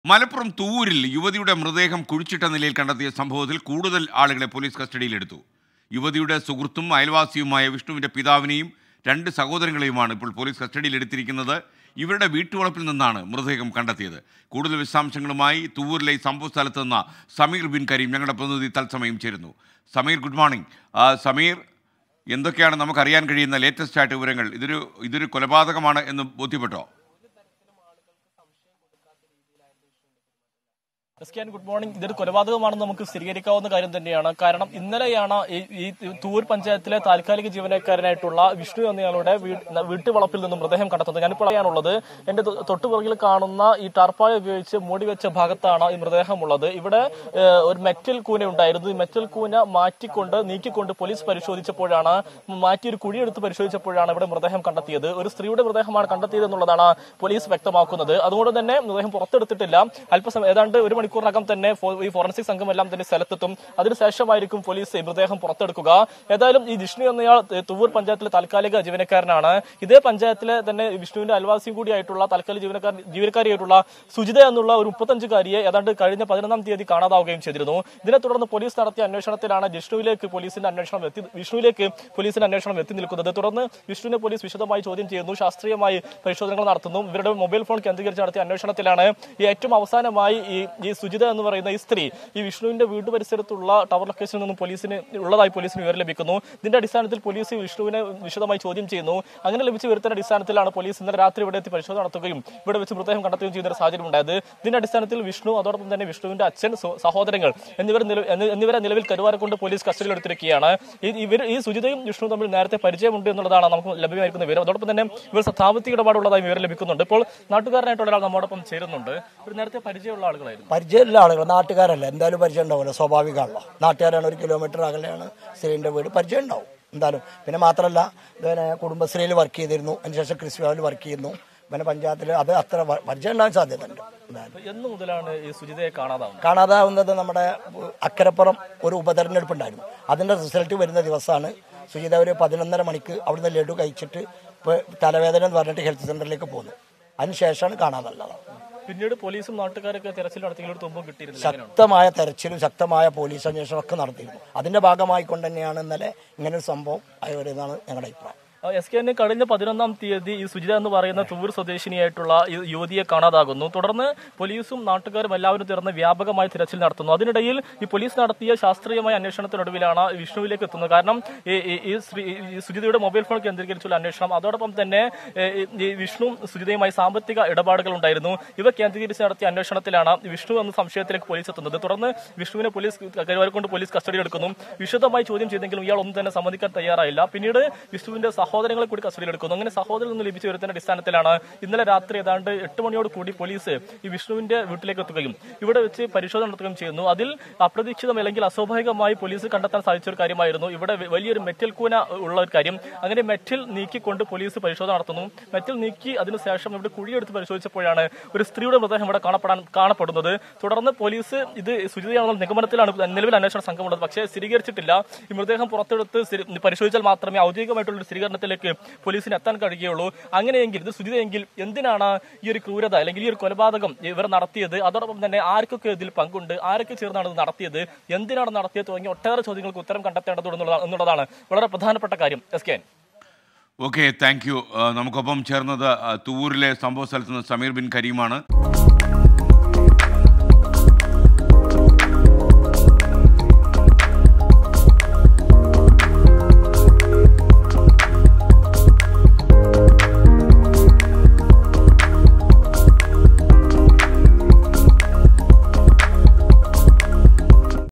മലപ്പുറം തൂരിൽ യുവതിയുടെ മൃതദേഹം കുഴിച്ചിട്ട നിലയിൽ കണ്ടെത്തിയ സംഭവത്തിൽ കൂടുതൽ ആളുകളെ പോലീസ് കസ്റ്റഡിയിലെടുത്തു യുവതിയുടെ സുഹൃത്തും അയൽവാസിയുമായ വിഷ്ണുവിന്റെ പിതാവിനെയും രണ്ട് സഹോദരങ്ങളെയുമാണ് ഇപ്പോൾ പോലീസ് കസ്റ്റഡിയിലെടുത്തിരിക്കുന്നത് ഇവരുടെ വീട്ടുവളപ്പിൽ നിന്നാണ് മൃതദേഹം കണ്ടെത്തിയത് കൂടുതൽ വിശദാംശങ്ങളുമായി തൂവൂരിലെ ഈ സംഭവ സ്ഥലത്ത് നിന്ന് സമീർ ബിൻ കരീം ഞങ്ങളുടെ പ്രതിനിധി തത്സമയം ചേരുന്നു സമീർ ഗുഡ് മോർണിംഗ് ആ, സമീർ എന്തൊക്കെയാണ് നമുക്കറിയാൻ കഴിയുന്ന ലേറ്റസ്റ്റ് ആയിട്ട് വിവരങ്ങൾ ഇതൊരു ഇതൊരു കൊലപാതകമാണ് എന്ന് ബോധ്യപ്പെട്ടോ എസ്കാൻ ഗുഡ് മോർണിംഗ് ഇതൊരു കൊലപാതകമാണെന്ന് നമുക്ക് സ്ഥിരീകരിക്കാവുന്ന കാര്യം തന്നെയാണ് കാരണം ഇന്നലെയാണ് ഈ- ഈ തൂർ പഞ്ചായത്തിലെ താൽക്കാലിക ജീവനക്കാരനായിട്ടുള്ള വിഷ്ണു എന്നയാളുടെ വീ- വീട്ടുവളപ്പിൽ നിന്നും മൃതദേഹം കണ്ടെത്തുന്നത് ഞാനിപ്പോൾ പറയാനുള്ളത് എന്റെ തൊ- തൊട്ടുപുറകിൽ കാണുന്ന ഈ ടാർപ്പായ ഉപയോഗിച്ച് മൂടി വെച്ച ഭാഗത്താണ് ഈ മൃതദേഹം ഉള്ളത് ഇവിടെ ഏഹ്, ഒരു മെറ്റൽ കൂന ഉണ്ടായിരുന്നു ഈ മെറ്റൽ കൂന മാറ്റിക്കൊണ്ട് നീക്കിക്കൊണ്ട് പോലീസ് പരിശോധിച്ചപ്പോഴാണ് മാറ്റി ഒരു കുഴിയെടുത്ത് പരിശോധിച്ചപ്പോഴാണ് ഇവിടെ മൃതദേഹം കണ്ടെത്തിയത് ഒരു സ്ത്രീയുടെ മൃതദേഹമാണ് കണ്ടെത്തിയത് എന്നുള്ളതാണ് പോലീസ് വ്യക്തമാക്കുന്നത് അതുകൊണ്ട് തന്നെ മൃതദേഹം പുറത്തെടുത്തിട്ടില്ല അല്പസമയം ഏതാണ്ട് ഒരു മണിക്കൂറിനകം തന്നെ ഫോ- ഈ ഫോറൻസിക് സംഘം എല്ലാം തന്നെ സ്ഥലത്തെത്തും അതിനുശേഷമായിരിക്കും പോലീസ് ഈ മൃതദേഹം പുറത്തെടുക്കുക ഏതായാലും ഈ വിഷ്ണു എന്നയാൾ ത- തുവൂർ പഞ്ചായത്തിലെ താൽക്കാലിക ജീവനക്കാരനാണ് ഇതേ പഞ്ചായത്തിലെ തന്നെ വിഷ്ണുവിന്റെ അയൽവാസിയും കൂടിയായിട്ടുള്ള താൽക്കാലിക ജീവനക്കാർ ജീവനക്കാരിയായിട്ടുള്ള സുജിത എന്നുള്ള ഒരു മുപ്പത്തഞ്ചുകാരിയെ ഏതാണ്ട് കഴിഞ്ഞ പതിനൊന്നാം തീയതി കാണാതാവുകയും ചെയ്തിരുന്നു ഇതിനെ തുടർന്ന് പോലീസ് നടത്തിയ അന്വേഷണത്തിലാണ് വിഷ്ണുവിലേക്ക് പോലീസിന്റെ അന്വേഷണം എത്തി വിഷ്ണുവിലേക്ക് പോലീസിന്റെ അന്വേഷണം എത്തി നിൽക്കുന്നത് തുടർന്ന് വിഷ്ണുവിനെ പോലീസ് വിശദമായി ചോദ്യം ചെയ്യുന്നു ശാസ്ത്രീയമായി പരിശോധനകൾ നടത്തുന്നു ഇവരുടെ മൊബൈൽ ഫോൺ കേന്ദ്രീകരിച്ച് നടത്തിയ അന്വേഷണത്തിലാണ് ഈ ഏറ്റവും അവസാനമായി ഈ ഈ സുജിത എന്ന് പറയുന്ന ഈ സ്ത്രീ ഈ വിഷ്ണുവിന്റെ വീട്ടു പരിസരത്തുള്ള ടവർ ലൊക്കേഷനിൽ നിന്നും പോലീസിന് ഉള്ളതായി പോലീസിന് വിവരം ലഭിക്കുന്നു ഇതിന്റെ അടിസ്ഥാനത്തിൽ പോലീസ് വിഷ്ണുവിനെ വിശദമായി ചോദ്യം ചെയ്യുന്നു അങ്ങനെ ലഭിച്ച വിവരത്തിന്റെ അടിസ്ഥാനത്തിലാണ് പോലീസ് ഇന്നലെ രാത്രി ഇവിടെ എത്തി പരിശോധന നടത്തുകയും ഇവിടെ വെച്ച് മൃതദേഹം കണ്ടെത്തുകയും ചെയ്യുന്ന ഒരു സാഹചര്യം ഉണ്ടായത് ഇതിന്റെ അടിസ്ഥാനത്തിൽ വിഷ്ണു അതോടൊപ്പം തന്നെ വിഷ്ണുവിന്റെ അച്ഛൻ സു- സഹോദരങ്ങൾ എന്നിവർ നില- എന്നി- എന്നിവരെ നിലവിൽ കരുവാരക്കൊണ്ട് പോലീസ് കസ്റ്റഡിയിൽ എടുത്തിരിക്കുകയാണ് ഈ- ഇവർ ഈ സുജിതയും വിഷ്ണു തമ്മിൽ നേരത്തെ പരിചയമുണ്ട് എന്നുള്ളതാണ് നമുക്ക് ലഭ്യമായിരിക്കുന്ന വിവരം അതോടൊപ്പം തന്നെ ഇവർ സാമ്പത്തിക ഇടപാടുള്ളതായി വിവരം ലഭിക്കുന്നുണ്ട് ഇപ്പോൾ നാട്ടുകാരനായിട്ടുള്ള ഒരാൾ നമ്മോടൊപ്പം ചേരുന്നുണ്ട് ഇവർ നേരത്തെ പരിചയമുള്ള ആളുകളായിരുന്നു പരിചയമുള്ള ആളുകൾ നാട്ടുകാരല്ല എന്തായാലും പരിചയം ഉണ്ടാവുമല്ലോ സ്വാഭാവികമാണല്ലോ നാട്ടുകാരാണ് ഒരു കിലോമീറ്റർ അകലെയാണ് സ്ത്രീൻ്റെ വീട് പരിചയം ഉണ്ടാവും എന്തായാലും പിന്നെ മാത്രമല്ല പിന്നെ കുടുംബശ്രീയിൽ വർക്ക് ചെയ്തിരുന്നു അതിനുശേഷം കൃഷി ഭവനിൽ വർക്ക് ചെയ്യുന്നു പിന്നെ പഞ്ചായത്തിൽ അത് അത്ര വ- പരിചയം ഉണ്ടാകാൻ സാധ്യതയുണ്ട് എന്തായാലും എന്ന് മുതലാണ് ഈ സുജിതയെ കാണാതാവുന്നത് കാണാതാവുന്നത് നമ്മുടെ അക്കരപ്പുറം ഒരു ഉപതെരഞ്ഞെടുപ്പ് ഉണ്ടായിരുന്നു അതിന്റെ റിസൾട്ട് വരുന്ന ദിവസമാണ് സുജിത ഒരു പതിനൊന്നര മണിക്ക് അവിടുന്ന് ലഡു കഴിച്ചിട്ട് ഇപ്പോൾ തലവേദന എന്ന് പറഞ്ഞിട്ട് ഹെൽത്ത് സെന്ററിലേക്ക് പോകുന്നു അതിനുശേഷമാണ് കാണാതുള്ളത് പിന്നീട് പോലീസും നാട്ടുകാരൊക്കെ തെരച്ചിൽ നടത്തിയെങ്കിലും ഒരു തുമ്പും കിട്ടിയിരുന്നില്ല അങ്ങനെയാണോ? ശക്തമായ തെരച്ചിലും ശക്തമായ പോലീസ് അന്വേഷണം ഒക്കെ നടത്തിയിരുന്നു അതിന്റെ ഭാഗമായിക്കൊണ്ട് തന്നെയാണ് ഇന്നലെ ഇങ്ങനെ ഒരു സംഭവം ആയവരെന്നാണ് ഞങ്ങളുടെ അഭിപ്രായം ആ, എസ് കെ എന്നെ കഴിഞ്ഞ പതിനൊന്നാം തീയതി ഈ സുജിത എന്ന് പറയുന്ന തൂർ സ്വദേശിനിയായിട്ടുള്ള ഈ യുവതിയെ കാണാതാകുന്നു തുടർന്ന് പോലീസും നാട്ടുകാരും എല്ലാവരും ചേർന്ന് വ്യാപകമായി തിരച്ചിൽ നടത്തുന്നു അതിനിടയിൽ ഈ പോലീസ് നടത്തിയ ശാസ്ത്രീയമായ അന്വേഷണത്തിനൊടുവിലാണ് വിഷ്ണുവിലേക്ക് എത്തുന്നത് കാരണം ഈ ഈ- ഈ ശ്രീ- ഈ സുജിതയുടെ മൊബൈൽ ഫോൺ കേന്ദ്രീകരിച്ചുള്ള അന്വേഷണം അതോടൊപ്പം തന്നെ ഏ, ഈ- ഈ വിഷ്ണു സുജിതയുമായി സാമ്പത്തിക ഇടപാടുകൾ ഉണ്ടായിരുന്നു ഇവ കേന്ദ്രീകരിച്ച് നടത്തിയ അന്വേഷണത്തിലാണ് വിഷ്ണു എന്ന സംശയത്തിലേക്ക് പോലീസ് എത്തുന്നത് തുടർന്ന് വിഷ്ണുവിനെ പോലീസ് കരുവാരക്കൊണ്ട് പോലീസ് കസ്റ്റഡിയിൽ എടുക്കുന്നു വിശദമായി ചോദ്യം ചെയ്തെങ്കിലും ഇയാൾ ഒന്നും തന്നെ സമ്മതിക്കാൻ തയ്യാറായില്ല പിന്നീട് വിഷ്ണുവിന്റെ സഹോദരങ്ങളെ കൂടി കസ്റ്റഡിയിൽ എടുക്കുന്നു അങ്ങനെ സഹോദരൻ നിന്ന് ലഭിച്ച വിവരത്തിന്റെ അടിസ്ഥാനത്തിലാണ് ഇന്നലെ രാത്രി ഏതാണ്ട് എട്ട് മണിയോട് കൂടി പോലീസ് ഈ വിഷ്ണുവിന്റെ വീട്ടിലേക്ക് എത്തുകയും ഇവിടെ വെച്ച് പരിശോധന നടത്തുകയും ചെയ്യുന്നു അതിൽ അപ്രതീക്ഷിതം അല്ലെങ്കിൽ അസ്വാഭാവികമായി പോലീസ് കണ്ടെത്താൻ സാധിച്ച ഒരു കാര്യമായിരുന്നു ഇവിടെ വ- വലിയൊരു മെറ്റൽ കൂന ഉള്ള ഒരു കാര്യം അങ്ങനെ മെറ്റൽ നീക്കിക്കൊണ്ട് പോലീസ് പരിശോധന നടത്തുന്നു മെറ്റൽ നീക്കി അതിനുശേഷം ഇവിടെ കുഴിയെടുത്ത് പരിശോധിച്ചപ്പോഴാണ് ഒരു സ്ത്രീയുടെ മൃതദേഹം ഇവിടെ കാണപ്പെടാൻ കാണപ്പെടുന്നത് തുടർന്ന് പോലീസ് ഇത് സുചിതയാണെന്ന നിഗമനത്തിലാണ് നിലവിൽ അന്വേഷണ സംഘമുള്ളത് പക്ഷേ സ്ഥിരീകരിച്ചിട്ടില്ല ഈ മൃതദേഹം പുറത്തെടുത്ത് സ്ഥിരി- പരിശോധിച്ചാൽ മാത്രമേ ഔദ്യോഗികമായിട്ടുള്ള ഒരു സ്ഥിരീകരണത്തിലേക്ക് പോലീസിന് എത്താൻ കഴിയുകയുള്ളൂ അങ്ങനെയെങ്കിൽ ഇത് സുചിതയെങ്കിൽ എന്തിനാണ് ഈ ഒരു ക്രൂരത അല്ലെങ്കിൽ ഈ ഒരു കൊലപാതകം ഇവർ നടത്തിയത് അതോടൊപ്പം തന്നെ ആർക്കൊക്കെ ഇതിൽ പങ്കുണ്ട് ആരൊക്കെ ചേർന്നാണ് ഇത് നടത്തിയത് എന്തിനാണ് നടത്തിയത് തുടങ്ങിയ ഒട്ടേറെ ചോദ്യങ്ങൾക്ക് ഉത്തരം കണ്ടെത്തേണ്ടതുണ്ട് എന്നുള്ളതാണ് എന്നുള്ളതാണ് വളരെ പ്രധാനപ്പെട്ട കാര്യം S K okay thank you നമുക്കൊപ്പം ചേർന്നത് ആ, തൂവൂരിലെ സംഭവ സ്ഥലത്ത് നിന്ന് സമീർ ബിൻ കരീമാണ്